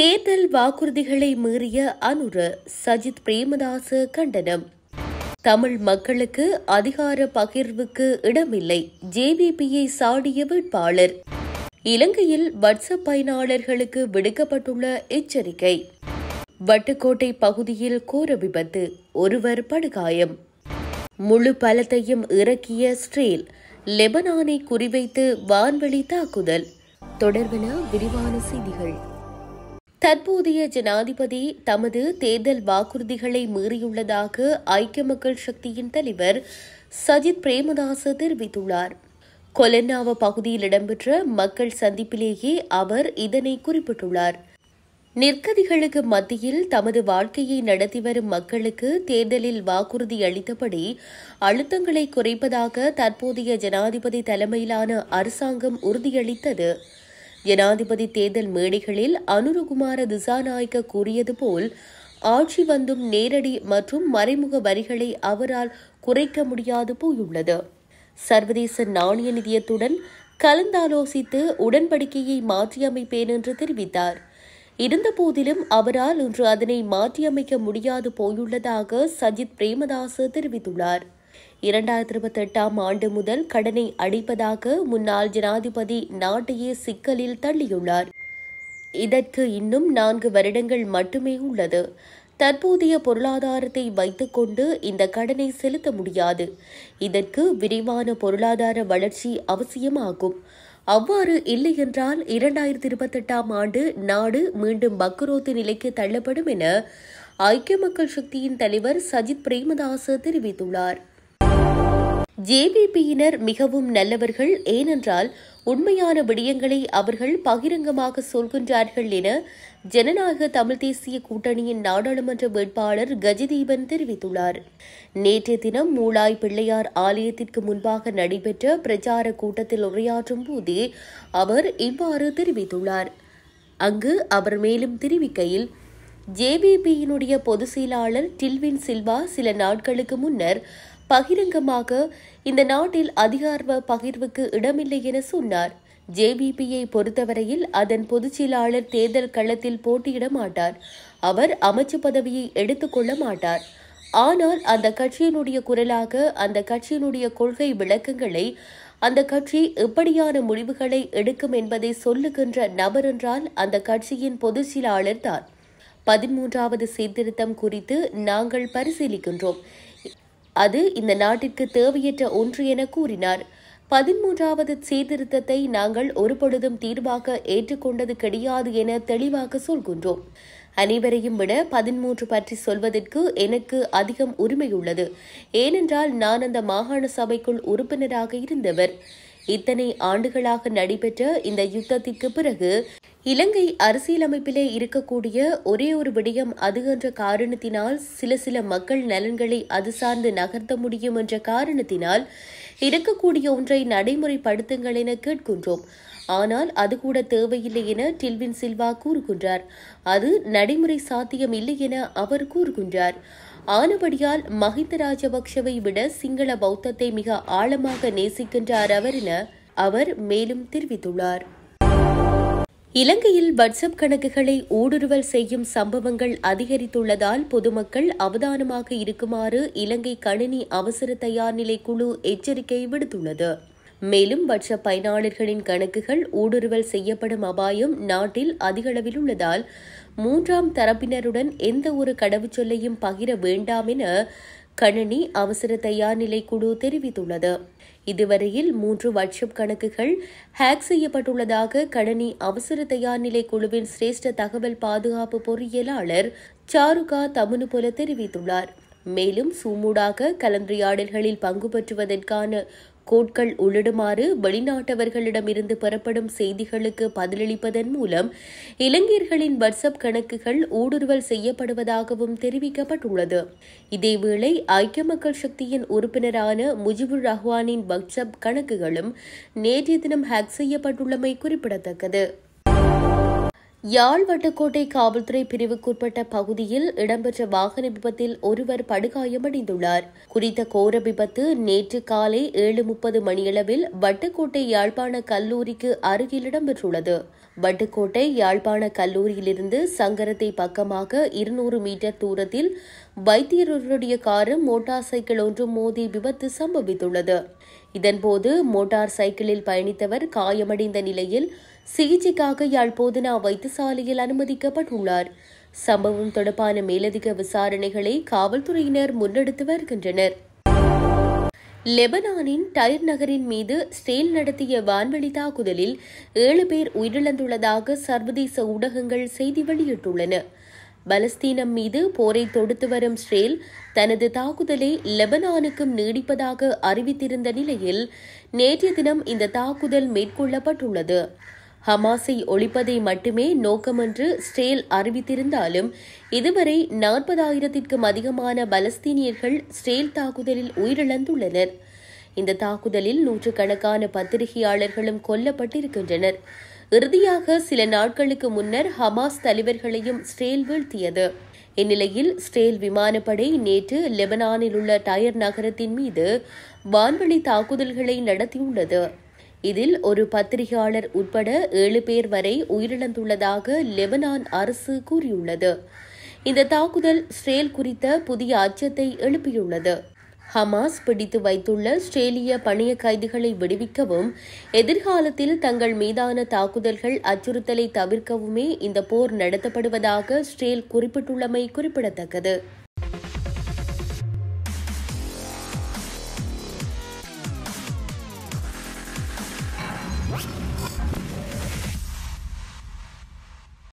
தேர்தல் வாக்குறுதிகளை மீறிய அனுர சஜித் பிரேமதாச கண்டனம் தமிழ் மக்களுக்கு அதிகார பகிர்வுக்கு இடமில்லை ஜேவிபியை சாடிய வேட்பாளர் இலங்கையில் வாட்ஸ்அப் பயனாளர்களுக்கு விடுக்கப்பட்டுள்ள எச்சரிக்கை வட்டுக்கோட்டை பகுதியில் கோர விபத்து ஒருவர் படுகாயம் முழு பலத்தையும் இறக்கிய ஸ்ட்ரேல் லெபனானை குறிவைத்து வான்வெளி தாக்குதல் தொடர்பென விரிவான செய்திகள் தற்போதைய ஜனாதிபதி தமது தேர்தல் வாக்குறுதிகளை மீறியுள்ளதாக ஐக்கிய மக்கள் சக்தியின் தலைவர் சஜித் பிரேமதாச தெரிவித்துள்ளார் கொலன்னாவ பகுதியில் இடம்பெற்ற மக்கள் சந்திப்பிலேயே அவர் இதனை குறிப்பிட்டுள்ளார் நிற்கதிகளுக்கு மத்தியில் தமது வாழ்க்கையை நடத்தி வரும் மக்களுக்கு தேர்தலில் வாக்குறுதி அளித்தபடி அழுத்தங்களை குறைப்பதாக தற்போதைய ஜனாதிபதி தலைமையிலான அரசாங்கம் உறுதியளித்தது ஜனாதிபதி தேர்தல் மேடைகளில் அனுருகுமார திசாநாயக்க கூறியது போல் ஆட்சி வந்தும் நேரடி மற்றும் மறைமுக வரிகளை அவரால் குறைக்க முடியாது போயுள்ளது சர்வதேச நாணய நிதியத்துடன் கலந்தாலோசித்து உடன்படிக்கையை மாற்றியமைப்பேன் என்று தெரிவித்தார் இருந்தபோதிலும் அவரால் இன்று அதனை மாற்றியமைக்க முடியாது போயுள்ளதாக சஜித் பிரேமதாச தெரிவித்துள்ளார் இரண்டாயிரத்தி இருபத்தி எட்டாம் ஆண்டு முதல் கடனை அடைப்பதாக முன்னாள் ஜனாதிபதி நாட்டையே சிக்கலில் தள்ளியுள்ளார் இதற்கு இன்னும் நான்கு வருடங்கள் மட்டுமே உள்ளது தற்போதைய பொருளாதாரத்தை வைத்துக்கொண்டு இந்த கடனை செலுத்த முடியாது இதற்கு விரைவான பொருளாதார வளர்ச்சி அவசியமாகும் அவ்வாறு இல்லையென்றால் இரண்டாயிரத்தி இருபத்தெட்டாம் ஆண்டு நாடு மீண்டும் பக்ரோத்து நிலைக்கு தள்ளப்படும் என ஐக்கிய மக்கள் சக்தியின் தலைவர் சஜித் பிரேமதாச தெரிவித்துள்ளார் ஜேவிபியினர் மிகவும் நல்லவர்கள் ஏனென்றால் உண்மையான விடயங்களை அவர்கள் பகிரங்கமாக சொல்கின்றார்கள் என ஜனநாயக தமிழ் தேசிய கூட்டணியின் நாடாளுமன்ற வேட்பாளர் கஜதீபன் தெரிவித்துள்ளார் நேற்றைய தினம் மூளாய் பிள்ளையார் ஆலயத்திற்கு முன்பாக நடைபெற்ற பிரச்சார கூட்டத்தில் உரையாற்றும் போதே அவர் இவ்வாறு தெரிவித்துள்ளார் அங்கு அவர் மேலும் தெரிவிக்கையில் ஜேவிபியினுடைய பொதுச் செயலாளர் டில்வின் சில்வா சில நாட்களுக்கு முன்னர் பகிரங்கமாக இந்த நாட்டில் அதிகார பகிர்வுக்கு இடமில்லை என சொன்னார் ஜேவிபியை பொறுத்தவரையில் அதன் பொதுச் செயலாளர் தேர்தல் களத்தில் போட்டியிட மாட்டார் அவர் அமைச்சு பதவியை எடுத்துக்கொள்ள மாட்டார் ஆனால் அந்த கட்சியினுடைய குரலாக அந்த கட்சியினுடைய கொள்கை விளக்கங்களை அந்த கட்சி எப்படியான முடிவுகளை எடுக்கும் என்பதை சொல்லுகின்ற நபர் என்றால் அந்த கட்சியின் பொதுச் செயலாளர் தான் பதிமூன்றாவது சீர்திருத்தம் குறித்து நாங்கள் பரிசீலிக்கின்றோம் அது இந்த நாட்டிற்கு தேவையற்ற ஒன்று என கூறினார் பதிமூன்றாவது சீர்திருத்தத்தை நாங்கள் ஒருபொழுதும் தீர்வாக ஏற்றுக்கொண்டது கிடையாது என தெளிவாக சொல்கின்றோம் அனைவரையும் விட பதிமூன்று பற்றி சொல்வதற்கு எனக்கு அதிகம் உரிமை உள்ளது ஏனென்றால் நான் அந்த மாகாண சபைக்குள் உறுப்பினராக இருந்தவர் இத்தனை ஆண்டுகளாக நடைபெற்ற இந்த யுத்தத்திற்கு பிறகு இலங்கை அரசியலமைப்பிலே இருக்கக்கூடிய ஒரே ஒரு விடயம் அது என்ற காரணத்தினால் சில சில மக்கள் நலன்களை அது சார்ந்து நகர்த்த முடியும் என்ற காரணத்தினால் இருக்கக்கூடிய ஒன்றை நடைமுறைப்படுத்துங்கள் என கேட்கின்றோம் ஆனால் அது கூட தேவையில்லை என டில்வின் சில்வா கூறுகின்றார் அது நடைமுறை சாத்தியம் இல்லை என அவர் கூறுகின்றார் ஆனபடியால் மஹிந்த ராஜபக்ஷவை விட சிங்கள பௌத்தத்தை மிக ஆழமாக நேசிக்கின்றார் அவர் என அவர் மேலும் தெரிவித்துள்ளார் இலங்கையில் வாட்ஸ்அப் கணக்குகளை ஊடுருவல் செய்யும் சம்பவங்கள் அதிகரித்துள்ளதால் பொதுமக்கள் அவதானமாக இருக்குமாறு இலங்கை கணினி அவசர தயார் நிலை குழு எச்சரிக்கை விடுத்துள்ளது மேலும் வாட்ஸ்அப் பயனாளர்களின் கணக்குகள் ஊடுருவல் செய்யப்படும் அபாயம் நாட்டில் அதிகளவில் உள்ளதால் மூன்றாம் தரப்பினருடன் எந்த ஒரு கடவுச்சொல்லையும் பகிர வேண்டாம் என கணினி அவசர தயார் நிலை குழு தெரிவித்துள்ளது இதுவரையில் மூன்று வாட்ஸ்அப் கணக்குகள் ஹேக் செய்யப்பட்டுள்ளதாக கணனி அவசர தயார் நிலை குழுவின் சிரேஷ்ட தகவல் பாதுகாப்பு பொறியியலாளர் சாருகா தமுனுபொல தெரிவித்துள்ளார் மேலும் சூமூடாக கலந்துரையாடல்களில் பங்கு பெற்றுவதற்கான கோட்கள் உள்ளிடுமாறு வெளிநாட்டவர்களிடமிருந்து பெறப்படும் செய்திகளுக்கு பதிலளிப்பதன் மூலம் இலங்கையர்களின் வாட்ஸ்அப் கணக்குகள் ஊடுருவல் செய்யப்படுவதாகவும் தெரிவிக்கப்பட்டுள்ளது இதேவேளை ஐக்கிய மக்கள் சக்தியின் உறுப்பினரான முஜிபுர் ரஹ்வானின் வாட்ஸ்அப் கணக்குகளும் நேற்றைய தினம் ஹேக் செய்யப்பட்டுள்ளமை குறிப்பிடத்தக்கது யாழ் வட்டுக்கோட்டை காவல்துறை பிரிவுக்குட்பட்ட பகுதியில் இடம்பெற்ற வாகன விபத்தில் ஒருவர் படுகாயமடைந்துள்ளார் குறித்த கோர விபத்து நேற்று காலை ஏழு முப்பது மணியளவில் வட்டுக்கோட்டை யாழ்ப்பாண கல்லூரிக்கு அருகில் இடம்பெற்றுள்ளது வட்டுக்கோட்டை யாழ்ப்பாண கல்லூரியிலிருந்து சங்கரத்தை பக்கமாக இருநூறு மீட்டர் தூரத்தில் வைத்தியருடைய காரும் மோட்டார் சைக்கிள் ஒன்று மோதி விபத்து சம்பவித்துள்ளது இதன்போது மோட்டார் சைக்கிளில் பயணித்தவர் காயமடைந்த நிலையில் சிகிச்சைக்காக யாழ் போதனா வைத்தியசாலையில் அனுமதிக்கப்பட்டுள்ளார் சம்பவம் தொடர்பான மேலதிக விசாரணைகளை காவல்துறையினர் முன்னெடுத்து வருகின்றனர் லெபனானின் டயர் நகரின் மீது ஸ்டேல் நடத்திய வான்வெளி தாக்குதலில் ஏழு பேர் உயிரிழந்துள்ளதாக சர்வதேச ஊடகங்கள் செய்தி வெளியிட்டுள்ளன பலஸ்தீனம் மீது போரை தொடுத்து வரும் ஸ்ரேல் தனது தாக்குதலை லெபனானுக்கும் நீடிப்பதாக அறிவித்திருந்த நிலையில் நேற்றைய தினம் இந்த தாக்குதல் மேற்கொள்ளப்பட்டுள்ளது ஹமாஸை ஒழிப்பதை மட்டுமே நோக்கமென்று ஸ்டேல் அறிவித்திருந்தாலும் இதுவரை நாற்பதாயிரத்திற்கும் அதிகமான பலஸ்தீனியர்கள் ஸ்டேல் தாக்குதலில் உயிரிழந்துள்ளனர் இந்த தாக்குதலில் நூற்றுக்கணக்கான பத்திரிகையாளர்களும் கொல்லப்பட்டிருக்கின்றனர் இறுதியாக சில நாட்களுக்கு முன்னர் ஹமாஸ் தலைவர்களையும் ஸ்டேல் வீழ்த்தியது இந்நிலையில் ஸ்டேல் விமானப்படை நேற்று லெபனானில் உள்ள டயர் நகரத்தின் மீது வான்வழி தாக்குதல்களை நடத்தியுள்ளது இதில் ஒரு பத்திரிகையாளர் உட்பட ஏழு பேர் வரை உயிரிழந்துள்ளதாக லெபனான் அரசு கூறியுள்ளது இந்த தாக்குதல் ஸ்ரேல் குறித்த புதிய அச்சத்தை எழுப்பியுள்ளது ஹமாஸ் பிடித்து வைத்துள்ள ஸ்ரேலிய பணிய கைதிகளை விடுவிக்கவும் எதிர்காலத்தில் தங்கள் மீதான தாக்குதல்கள் அச்சுறுத்தலை தவிர்க்கவுமே இந்த போர் நடத்தப்படுவதாக ஸ்ரேல் குறிப்பிட்டுள்ளமை குறிப்பிடத்தக்கது